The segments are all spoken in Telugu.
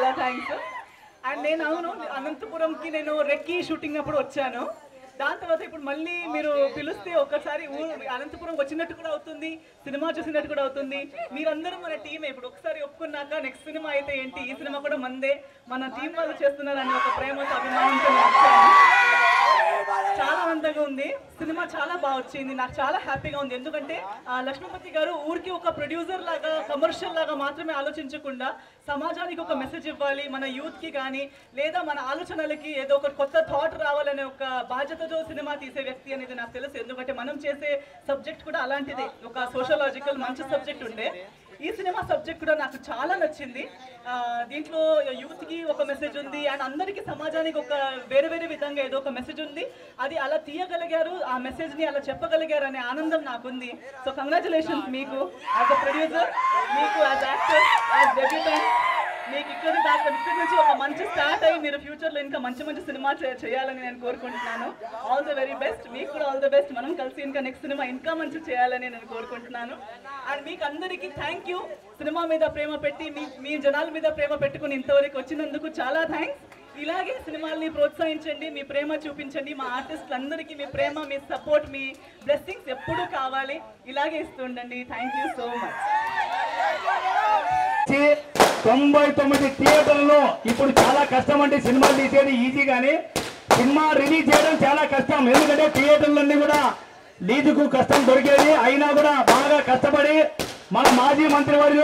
చాలా థ్యాంక్స్ అండ్ నేను అవును అనంతపురంకి నేను రెక్కి షూటింగ్ అప్పుడు వచ్చాను దాని తర్వాత ఇప్పుడు మళ్ళీ మీరు పిలిస్తే ఒక్కసారి ఊరు అనంతపురం వచ్చినట్టు కూడా అవుతుంది సినిమా చూసినట్టు కూడా అవుతుంది మీరందరూ మన టీమే ఇప్పుడు ఒకసారి ఒప్పుకున్నాక నెక్స్ట్ సినిమా అయితే ఏంటి ఈ సినిమా కూడా మందే మన టీం వాళ్ళు చేస్తున్నారని ఒక ప్రేమతో అభిమానంతో నేను వచ్చాను చాలా ఆనందంగా ఉంది సినిమా చాలా బాగా వచ్చింది నాకు చాలా హ్యాపీగా ఉంది ఎందుకంటే ఆ, లక్ష్మీపతి గారు ఊరికి ఒక ప్రొడ్యూసర్ లాగా కమర్షియల్ లాగా మాత్రమే ఆలోచించకుండా సమాజానికి ఒక మెసేజ్ ఇవ్వాలి మన యూత్ కి కానీ లేదా మన ఆలోచనలకి ఏదో ఒక కొత్త థాట్ రావాలనే ఒక బాధ్యతతో సినిమా తీసే వ్యక్తి అనేది నాకు తెలుసు ఎందుకంటే మనం చేసే సబ్జెక్ట్ కూడా అలాంటిదే ఒక సోషలాజికల్ మంచి సబ్జెక్ట్ ఉండే ఈ సినిమా సబ్జెక్ట్ కూడా నాకు చాలా నచ్చింది ఆ, దీంట్లో యూత్ కి ఒక మెసేజ్ ఉంది అండ్ అందరికీ సమాజానికి ఒక వేరే వేరే విధంగా ఏదో ఒక మెసేజ్ ఉంది అది అలా తీయగలిగారు ఆ మెసేజ్ ని అలా చెప్పగలిగారు అనే ఆనందం నాకుంది సో కంగ్రాచులేషన్స్ మీకు యాజ్ అ ప్రొడ్యూసర్ మీకు యాజ్ యాక్టర్ యాజ్ డెబ్యూటెంట్ మీకు ఇక్కడ దాకా ఇక్కడ నుంచి ఒక మంచి స్టార్ట్ అయ్యి మీరు ఫ్యూచర్ లో ఇంకా మంచి మంచి సినిమా చే- చేయాలని నేను కోరుకుంటున్నాను ఆల్ ద వెరీ బెస్ట్ మీకు కూడా ఆల్ ద బెస్ట్ మనం కలిసి ఇంకా నెక్స్ట్ సినిమా ఇంకా మంచి చేయాలని నేను కోరుకుంటున్నాను అండ్ మీకు అందరికీ థ్యాంక్ యూ సినిమా మీద ప్రేమ పెట్టి మీ మీ జనాల మీద ప్రేమ పెట్టుకుని ఇంతవరకు వచ్చినందుకు చాలా థ్యాంక్స్ ఇలాగే సినిమాల్ని ప్రోత్సహించండి మీ ప్రేమ చూపించండి మా ఆర్టిస్టులందరికీ మీ ప్రేమ మీ సపోర్ట్ మీ బ్లెస్సింగ్స్ ఎప్పుడూ కావాలి ఇలాగే ఇస్తుండండి థ్యాంక్ యూ సో మచ్ వచ్చి తొంభై తొమ్మిది థియేటర్లో ఇప్పుడు చాలా కష్టం అంటే సినిమాలు తీసేది ఈజీ కానీ సినిమా రిలీజ్ చేయడం చాలా కష్టం ఎందుకంటే థియేటర్లన్నీ కూడా లీజుకు కష్టం దొరికేది అయినా కూడా బాగా కష్టపడి మన మాజీ మంత్రి వర్యులు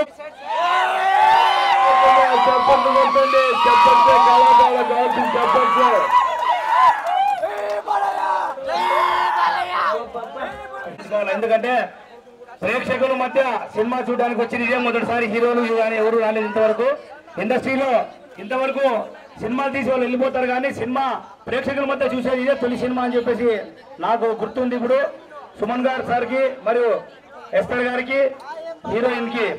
చెప్పండి కొట్టండి చెప్పండి కళాకారుల కావాల్సిన చెప్పండి తీసుకోవాలి. ఎందుకంటే ప్రేక్షకుల మధ్య సినిమా చూడడానికి వచ్చి ఇదే మొదటిసారి హీరోలు కానీ ఎవరు రాలేదు ఇంతవరకు ఇండస్ట్రీలో ఇంతవరకు సినిమాలు తీసి వాళ్ళు వెళ్ళిపోతారు కానీ సినిమా ప్రేక్షకుల మధ్య చూసేది ఇదే తొలి సినిమా అని చెప్పేసి నాకు గుర్తుంది ఇప్పుడు సుమన్ గారు సార్కి మరియు ఎస్టర్ గారికి హీరోయిన్ కి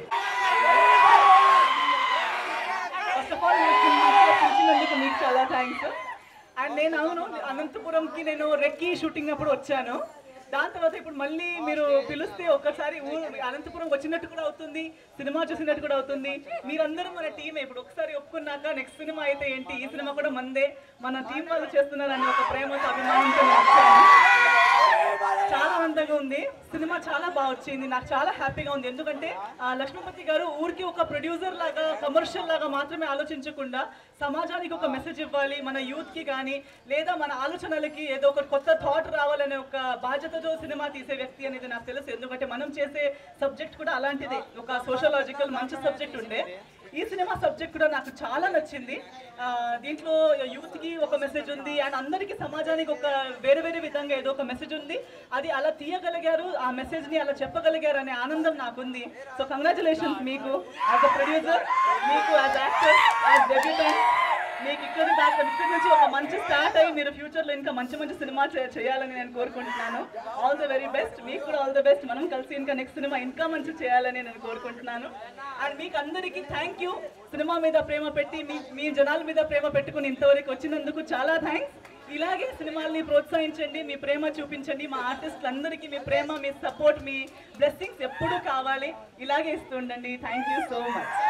ఫస్ట్ ఆఫ్ ఆల్ మీరు సినిమాకి పిలిచినందుకు మీకు చాలా థ్యాంక్స్ అండ్ నేను అవును అనంతపురంకి నేను రెక్కి షూటింగ్ అప్పుడు వచ్చాను దాని తర్వాత ఇప్పుడు మళ్ళీ మీరు పిలిస్తే ఒక్కసారి ఊరు అనంతపురం వచ్చినట్టు కూడా అవుతుంది సినిమా చూసినట్టు కూడా అవుతుంది మీరందరూ మన టీమే ఇప్పుడు ఒకసారి ఒప్పుకున్నాక నెక్స్ట్ సినిమా అయితే ఏంటి ఈ సినిమా కూడా మందే మన టీం వాళ్ళు చేస్తున్నారని ఒక ప్రేమతో అభిమానంతో నేను వచ్చాను చాలా ఆనందంగా ఉంది సినిమా చాలా బాగా వచ్చింది నాకు చాలా హ్యాపీగా ఉంది ఎందుకంటే ఆ, లక్ష్మీపతి గారు ఊరికి ఒక ప్రొడ్యూసర్ లాగా కమర్షియల్ లాగా మాత్రమే ఆలోచించకుండా సమాజానికి ఒక మెసేజ్ ఇవ్వాలి మన యూత్ కి కానీ లేదా మన ఆలోచనలకి ఏదో ఒక కొత్త థాట్ రావాలనే ఒక బాధ్యతతో సినిమా తీసే వ్యక్తి అనేది నాకు తెలుసు ఎందుకంటే మనం చేసే సబ్జెక్ట్ కూడా అలాంటిదే ఒక సోషలాజికల్ మంచి సబ్జెక్ట్ ఉండే ఈ సినిమా సబ్జెక్ట్ కూడా నాకు చాలా నచ్చింది ఆ, దీంట్లో యూత్ కి ఒక మెసేజ్ ఉంది అండ్ అందరికీ సమాజానికి ఒక వేరే వేరే విధంగా ఏదో ఒక మెసేజ్ ఉంది అది అలా తీయగలిగారు ఆ మెసేజ్ ని అలా చెప్పగలిగారు అనే ఆనందం నాకుంది సో కంగ్రాచులేషన్స్ మీకు యాజ్ అ ప్రొడ్యూసర్ మీకు యాజ్ యాక్టర్ యాజ్ డెబ్యూటెంట్ మీకు ఇక్కడ దాకా ఇక్కడ నుంచి ఒక మంచి స్టార్ట్ అయ్యి మీరు ఫ్యూచర్ లో ఇంకా మంచి మంచి సినిమా చే- చేయాలని నేను కోరుకుంటున్నాను ఆల్ ద వెరీ బెస్ట్ మీకు కూడా ఆల్ ద బెస్ట్ మనం కలిసి ఇంకా నెక్స్ట్ సినిమా ఇంకా మంచి చేయాలని నేను కోరుకుంటున్నాను అండ్ మీకు అందరికీ థ్యాంక్ యూ సినిమా మీద ప్రేమ పెట్టి మీ మీ జనాల మీద ప్రేమ పెట్టుకుని ఇంతవరకు వచ్చినందుకు చాలా థ్యాంక్స్ ఇలాగే సినిమాల్ని ప్రోత్సహించండి మీ ప్రేమ చూపించండి మా ఆర్టిస్టులందరికీ మీ ప్రేమ మీ సపోర్ట్ మీ బ్లెస్సింగ్స్ ఎప్పుడూ కావాలి ఇలాగే ఇస్తుండండి థ్యాంక్ యూ సో మచ్